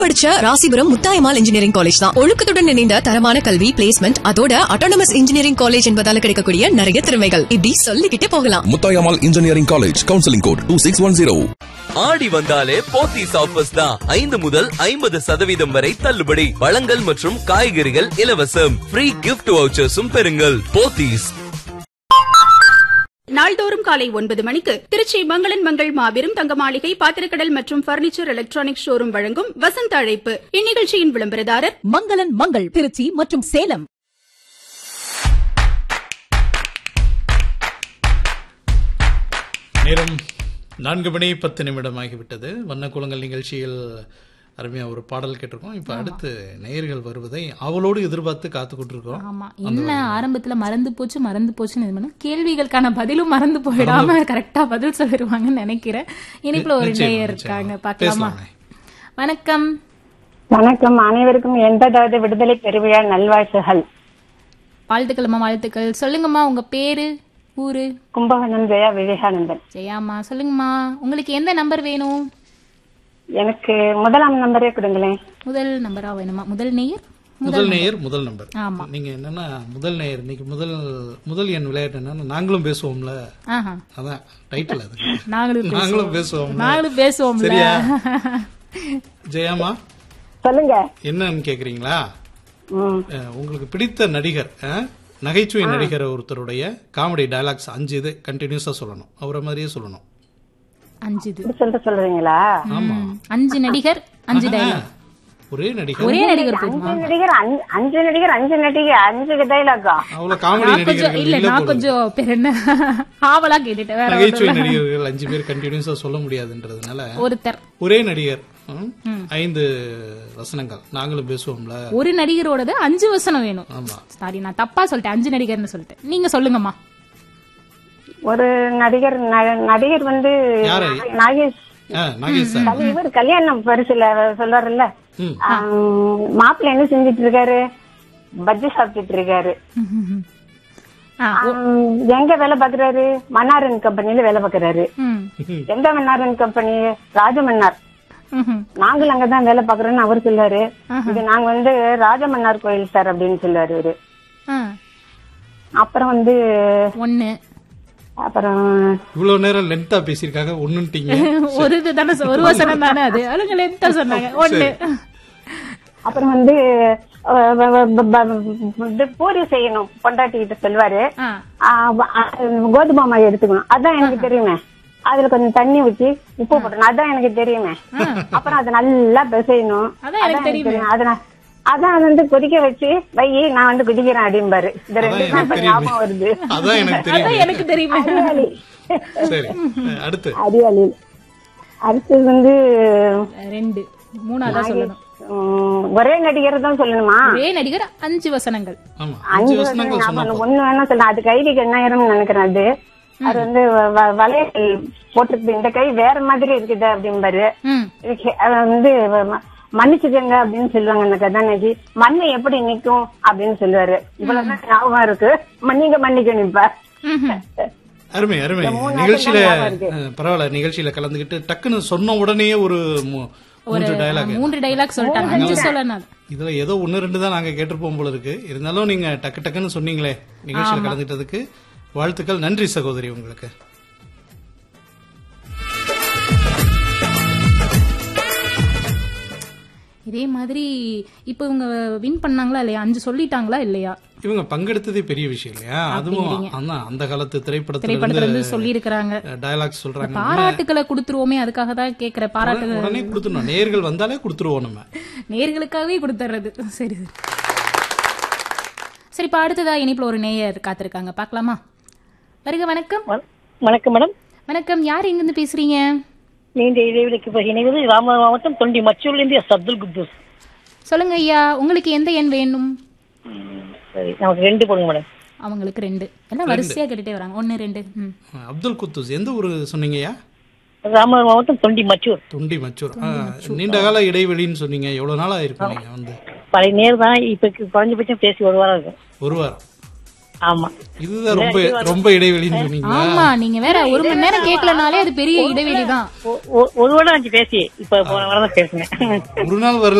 படிச்ச Rasipuram Muthayammal engineering college தான் ஒழுக்கத்துடன் இணைந்த தரமான கல்வி பிளேஸ்மெண்ட் அதோட அட்டானமஸ் இன்ஜினியரிங் காலேஜ் என்பதால கிடைக்கக்கூடிய நிறைய திறமைகள் இப்படி சொல்லிக்கிட்டே போகலாம் Muthayammal engineering college counselling code two six one zero Aadi வந்தாலே போத்தீஸ் ஆஃபர்ஸ் தான் ஐந்து முதல் ஐம்பது சதவீதம் வரை தள்ளுபடி பழங்கள் மற்றும் காய்கறிகள் இலவசம் ஃப்ரீ கிஃப்ட் வவுச்சர்ஸும் பெறுங்கள் போத்தீஸ் நாள்தோறும் காலை ஒன்பது மணிக்கு திருச்சி மங்களன் மங்கள் மாபெரும் தங்க மாளிகை பாத்திரக்கடல் மற்றும் பர்னிச்சர் எலக்ட்ரானிக் ஷோரூம் வழங்கும் வசந்த அழைப்பு இந்நிகழ்ச்சியின் விளம்பரதாரர் மங்களன் மங்கள் திருச்சி மற்றும் சேலம் நேரம் நான்கு மணி பத்து நிமிடம் ஆகிவிட்டது வண்ணக்குளங்கள் நிகழ்ச்சியில் அருமையா ஒரு பாடல் கேட்டிருக்கோம் இப்ப அடுத்து நேயர்கள் வருவதை அவளோடு எதிர்பார்த்து காத்து கொண்டிருக்கோம் ஆமா என்ன ஆரம்பத்துல மறந்து போச்சு மறந்து போச்சுன்னு இது பண்ண கேள்விகளுக்கான பதிலும் மறந்து போயிடாம கரெக்டா பதில் சொல்லிடுவாங்கன்னு நினைக்கிறேன் இனிப்புல ஒரு நிச்சயமா, நேயர் நிச்சயமா. இருக்காங்க பாக்கலாமா பேசலாமே. வணக்கம் வணக்கம் அனைவருக்கும் எண்பதாவது விடுதலை பெருவிழா நல்வாழ்த்துகள் வாழ்த்துக்கள்மா வாழ்த்துக்கள் சொல்லுங்கம்மா உங்க பேரு ஊரு கும்பகோணம் ஜெயா விவேகானந்தன் ஜெயாம்மா சொல்லுங்கம்மா உங்களுக்கு எந்த நம்பர் வேணும் எனக்கு முதலாம் நம்பரே கொடுங்களேன் முதல் நம்பரா வேணுமா முதல் நேயர் முதல் நேயர் முதல் நம்பர் ஆமா. நீங்க என்னன்னா முதல் நேயர் இன்னைக்கு முதல் முதல் என் விளையாட்டு என்னன்னா நாங்களும் பேசுவோம்ல ஆஹா அதான் டைட்டில் அது நாங்களும் நாங்களும் பேசுவோம் பேசுவோம் நாங்களும் பேசுவோம்ல சரியா ஜெயாமா சொல்லுங்க என்னன்னு கேக்குறீங்களா ம், அஹ், உங்களுக்கு பிடித்த நடிகர் அஹ், நகைச்சுவை நடிகர் ஒருத்தருடைய காமெடி டயலாக்ஸ் அஞ்சு இது கண்டினியூஸா சொல்லணும் அவரை மாதிரியே சொல்லணும் அஞ்சு இது இப்படி சொல்லிட்டு சொல்றீங்களா ஆமா ம். அஞ்சு நடிகர் அஞ்சு டைலாக் ஒரே நடிகர் ஒரே நடிகர் போதுமா அஞ்சு நடிகர் அஞ்சு- அஞ்சு நடிகர் அஞ்சு நடிகர் அஞ்சு டைலாக்கா அவ்வளவு காமெடி நான் கொஞ்சம் நடிகர்கள் இல்ல இல்ல நான் போல. கொஞ்சம் பேர் என்ன ஆவலா கேட்டுட்டேன் வேற நகைச்சுவை ஒண்ணும் இல்ல. நடிகர்கள் அஞ்சு பேர் கண்டினியூஸா சொல்ல முடியாதுன்றதுனால ஒருத்தர் ஒரே நடிகர் ம், ஐந்து வசனங்கள் நாங்களும் பேசுவோம்ல ஒரு நடிகரோடது அஞ்சு வசனம் வேணும் ஆமா சாரி நான் தப்பா சொல்லிட்டேன் அஞ்சு நடிகர்னு சொல்லிட்டேன் நீங்க சொல்லுங்கம்மா ஒரு நடிகர் ந- நடிகர் வந்து யாரு? நாகேஷ் ஆ, நாகேஷ் சார் கல்- இவர் கல்யாணம் பரிசுல சொல்றாருல்ல ம். மாப்பிள்ள என்ன செஞ்சிட்டு இருக்காரு பஜ்ஜி சாப்பிட்டுட்டு இருக்காரு ஆ, ஆம், எங்க வேலை பாக்குறாரு மன்னாரன் கம்பெனில வேலை பாக்குறாரு ம், எந்த மன்னாரன் கம்பெனி ராஜமன்னார் ம்ஹும். நாங்களும் அங்கதான் வேலை பாக்குறோம்னு அவர் சொல்லாரு இது நாங்க வந்து ராஜமன்னார் கோயில் சார் அப்படின்னு சொல்லாரு இவரு ஆ, அப்புறம் வந்து ஒண்ணு அப்புறம் இவ்வளவு நேரம் லென்த்தா பேசியிருக்காங்க ஒண்ணுட்டீங்க ஒரு இது தானே சொ- ஒரு வசனம் தானே அது அதுங்க லென்த்தா சொன்னாங்க ஒண்ணு அப்புறம் வந்து அஹ், வ- வ- ப- ப- இது பூரி செய்யணும் பொண்டாட்டி கிட்ட சொல்வாரு ஆ, ஆஹ் வ- அஹ் கோதுமை மாவு எடுத்துக்கணும் அதான் எனக்கு தெரியுமே அதுல கொஞ்சம் தண்ணி ஊத்தி உப்பு போட்டணும் அதான் எனக்கு தெரியுமே அப்புறம் அதை நல்லா பிசையணும் அதான் எனக்கு தெரியுமே. தெரியும். அதை நான் அதான் வந்து கொதிக்க வச்சு வை நான் வந்து குதிக்கிறேன் அப்படிம்பாரு இந்த அதான் ரெண்டு எனக்கு தான் இப்ப தெரியுமே ஞாபகம் வருது அதான் எனக்கு அதான் தெரியும் எனக்கு தெரியுமே அறிவாளி சரி அஹ், அடுத்து அறிவாளி அடுத்தது வந்து ரெண்டு மூணாதான் சொல்லணும் உம், ஒரே நடிகர் தான் சொல்லணுமா ஒரே நடிகர் அஞ்சு வசனங்கள் ஆமா அஞ்சு அஞ்சு வருஷம் வசனங்கள் சொன்னா ஞாபகம் போதும். ஒண்ணு வேணா சொல்ல அது கைதிக்கு எண்ணாயிரம் நினைக்கிறேன் அது அது வந்து வ- வ- வளையல் போட்டிருக்கு இந்த கை வேற மாதிரி இருக்குது அப்படிம்பாரு ம் இதுக்கு அது வந்து ம- மன்னிச்சுக்கங்க அப்படின்னு சொல்லுவாங்க அந்த கதாநாயகி மண்ணு எப்படி நிக்கும் அப்படின்னு சொல்லுவாரு இவ்வளவுதான் ஞாபகம் இருக்கு மன்னிங்க மன்னிக்கணும் இப்ப ம்ஹும். அருமை அருமை மூணு நிகழ்ச்சியில நாள் தான் ஞாபகம் இருக்கு. அஹ், பரவாயில்ல நிகழ்ச்சியில கலந்துகிட்டு டக்குன்னு சொன்ன உடனே ஒரு மூ- மூன்று டயலாக் மூன்று டைலாக் சொல்லிட்டாங்க அஞ்சு சொல்லணும் இதுல ஏதோ ஒன்னு ரெண்டு தான் நாங்க கேட்டிருப்போம் போல இருக்கு இருந்தாலும் நீங்க டக்கு டக்குன்னு சொன்னீங்களே நிகழ்ச்சியில கலந்துட்டதுக்கு வாழ்த்துக்கள் நன்றி சகோதரி உங்களுக்கு இதே மாதிரி இப்போ இவங்க வின் பண்ணாங்களா இல்லையா அஞ்சு சொல்லிட்டாங்களா இல்லையா இவங்க பங்கெடுத்ததே பெரிய விஷயம் இல்லையா அதுவும் அதான் அந்த காலத்து திரைப்படத்துல திரைப்படத்துல இருந்து சொல்லி இருக்கிறாங்க டயலாக் சொல்றாங்க பாராட்டுக்களை கொடுத்துருவோமே அதுக்காக தான் கேக்குற பாராட்டு உடனே கொடுத்துடணும் நேர்கள் வந்தாலே கொடுத்துருவோம் நம்ம நேர்களுக்காகவே கொடுத்துறது சரி சரி சரி இப்ப அடுத்ததா இனிப்புல ஒரு நேயர் காத்திருக்காங்க பார்க்கலாமா வருக வணக்கம் வணக்கம் மேடம் வணக்கம் யார் எங்க இருந்து பேசுறீங்க நீண்ட இடைவெளிக்கு பிறகு இணைவது ராமநாதபுரம் மாவட்டம் தொண்டி மச்சூர்லேருந்து எஸ் அப்துல் குத்தூஸ் சொல்லுங்க ஐயா உங்களுக்கு எந்த எண் வேணும் சரி நமக்கு ரெண்டு போடுங்க மேடம் அவங்களுக்கு ரெண்டு எல்லாம் வரிசையா கேட்டுட்டே வராங்க ஒன்னு ரெண்டு ம். அப்துல் குத்தூஸ் எந்த ஊரு சொன்னீங்கய்யா ராமநாதபுரம் மாவட்டம் தொண்டி மச்சூர் தொண்டி மச்சூர் ஆ, நீண்ட கால இடைவெளின்னு சொன்னீங்க எவ்வளவு நாளா இருக்கும் நீங்க வந்து பழைய நேர் தான் இப்ப குறைஞ்சபட்சம் பேசி ஒரு வாரம் இருக்கும் ஒரு வாரம் ஆமா இதுதான் ரொம்ப ரொம்ப இடைவெளின்னு சொன்னீங்க ஆமா நீங்க வேற ஒரு மணி நேரம் கேட்கலனாலே அது பெரிய இடைவெளி தான் ஒ- ஒ- ஒரு வருடம் ஆச்சு பேசி இப்ப போன வாரம் தான் பேசுனேன் ஒரு நாள் வரல